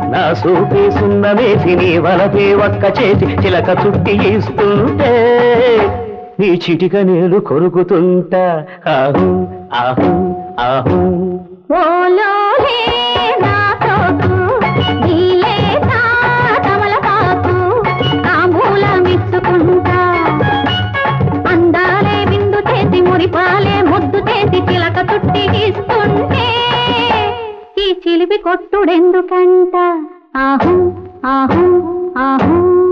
నా సూపే సున్నమేసి నీ వలపే ఒక్క చేసి చిలక చుట్టి ఇస్తుంటే నీ చిటిక నేను కొరుకుతుంటా ఆహు ఆహు ఆహు ఓలోలే నా తోకు నీలే నా తమలపాకు తాంబూలమిచ్చుకుంటా అందాలే విందు చేసి మురిపాలే ముద్దు చేసి చిలక చుట్టి ఇస్తుంటే ఈ చిలిపి కొట్టుడెందుకంట ఆహు ఆహు ఆహు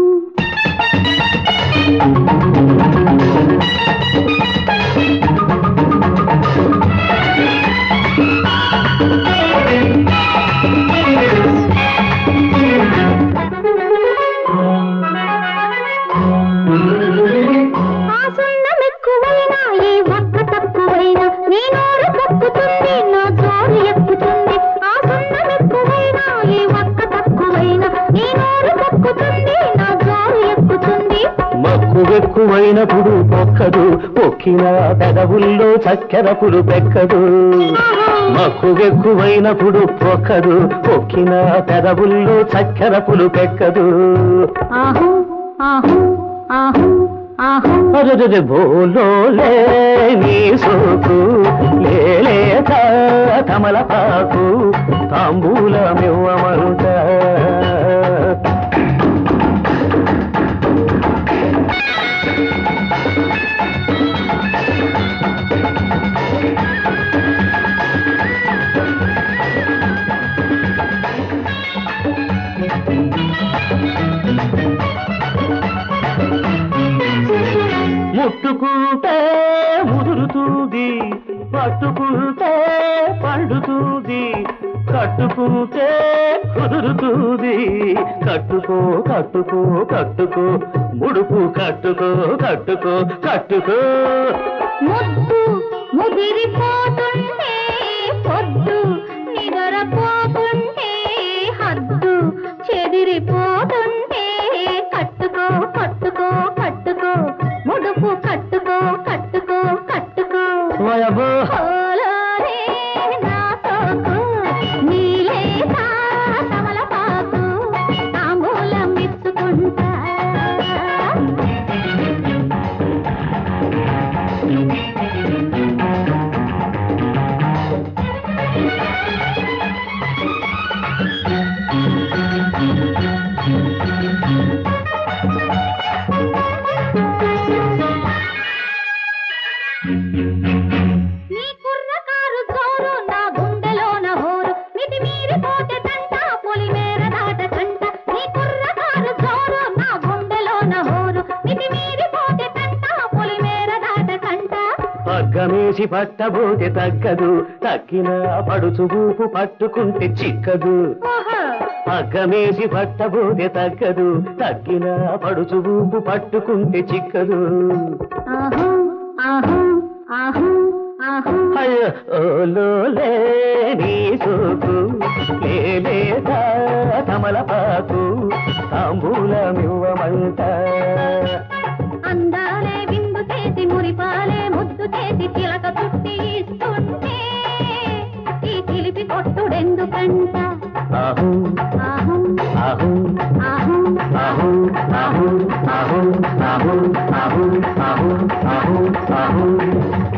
ఆ సున్నం ఎక్కువైనా ఈ వక్క తక్కువైనా నీ నోరు తక్కుతుంది నా జోరు ఎక్కుతుంది ఆ సున్నం ఎక్కువైనా ఈ వక్క తక్కువైనా నీ నోరు తక్కుతుంది నా జోరు ఎక్కుతుంది మక్కు ఎక్కువైనప్పుడు పొక్కదు పొక్కిన పెదవుల్లో చక్కెర పులు పెక్కదు మక్కు ఎక్కువైనప్పుడు పొక్కదు పొక్కిన పెదవుల్లో చక్కెర పులు పెక్కదు ఆహు ఆహు ఆహు ఆహు అరరే బోలోలే నీ సోకు లేలేత తమలపాకు తాంబూలమివ్వమంట ముట్టుకుంటే ముదురుతుంది పట్టుకుంటే పండుతుంది కట్టుకుంటే కుదురుతుంది కట్టుకో కట్టుకో కట్టుకో ముడుపు కట్టుకో కట్టుకో కట్టుకో ముద్దు ముదిరిపోతుంటే పొద్దు నిద్రపోతుంటే హద్దు చెదిరిపోతుంటే కట్టుకో కట్టుకో కట్టుకో ముడుపు కట్టుకో కట్టుకో కట్టుకో వయబో ఓలోలే నా సోకు, నీలే నా తమలపాకు, తాంబూలం ఇచ్చుకుంటా నీ కుర్రకారు జోరు నా గుండెలోన హోరు మితి మీరిపోతే తంట పొలిమేర దాటకంట నీ కుర్రకారు జోరు నా గుండెలోన హోరు మితి మీరిపోతే తంట పొలిమేర దాటకంట పగ్గమేసి పట్టబోతే తగ్గదు తక్కిన పడుచు ఊపు పట్టుకుంటే చిక్కదు ఓహో పగ్గమేసి పట్టబోతే తగ్గదు తక్కిన పడుచు ఊపు పట్టుకుంటే చిక్కదు ఆహు ఆహు ఆహు ఆహు అయ్యో ఓలోలే నీ సోకు లేలేదా తమలపాకు తాంబూలమివ్వమంట అందాలే విందు చేసి మురిపాలే ముద్దు చేసి చిలక చుట్టి ఇస్తుంటే ఈ చిలిపి కొట్టుడెందుకంట ఆహు ఆహు ఆహు ఆహు ఆహు ఆహు ఆహు ఆహు ఆహు ఆహు ఆహు ఆహు